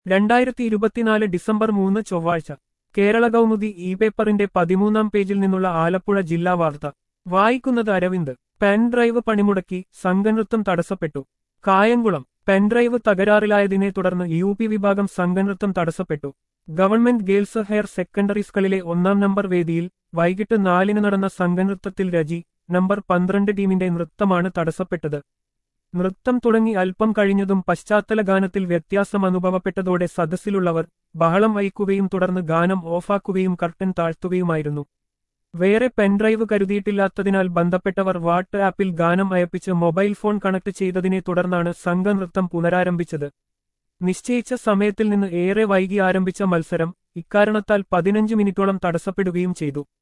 രണ്ടായിരത്തി ഇരുപത്തിനാല് ഡിസംബർ മൂന്ന് ചൊവ്വാഴ്ച കേരള കൗമുദി ഇ പേപ്പറിന്റെ പതിമൂന്നാം പേജിൽ നിന്നുള്ള ആലപ്പുഴ ജില്ലാ വാർത്ത വായിക്കുന്നത് അരവിന്ദ് പെൻഡ്രൈവ് പണിമുടക്കി സംഘനൃത്തം തടസ്സപ്പെട്ടു കായംകുളം പെൻഡ്രൈവ് തകരാറിലായതിനെ തുടർന്ന് യു പി വിഭാഗം സംഘനൃത്തം തടസ്സപ്പെട്ടു ഗവൺമെന്റ് ഗേൾസ് ഹയർ സെക്കൻഡറി സ്കൂളിലെ ഒന്നാം നമ്പർ വേദിയിൽ വൈകിട്ട് നാലിന് നടന്ന സംഘനൃത്തത്തിൽ രജി നമ്പർ പന്ത്രണ്ട് ടീമിന്റെ നൃത്തമാണ് തടസ്സപ്പെട്ടത് നൃത്തം തുടങ്ങി അല്പം കഴിഞ്ഞതും പശ്ചാത്തല ഗാനത്തിൽ വ്യത്യാസം അനുഭവപ്പെട്ടതോടെ സദസ്സിലുള്ളവർ ബഹളം വഹിക്കുകയും തുടർന്ന് ഗാനം ഓഫാക്കുകയും കർട്ടൻ താഴ്ത്തുകയുമായിരുന്നു വേറെ പെൻഡ്രൈവ് കരുതിയിട്ടില്ലാത്തതിനാൽ ബന്ധപ്പെട്ടവർ വാട്ട് ആപ്പിൽ ഗാനം അയപ്പിച്ച് മൊബൈൽ ഫോൺ കണക്ട് ചെയ്തതിനെ തുടർന്നാണ് സംഘനൃത്തം പുനരാരംഭിച്ചത് നിശ്ചയിച്ച സമയത്തിൽ നിന്ന് ഏറെ വൈകി ആരംഭിച്ച മത്സരം ഇക്കാരണത്താൽ പതിനഞ്ച് മിനിറ്റോളം തടസ്സപ്പെടുകയും ചെയ്തു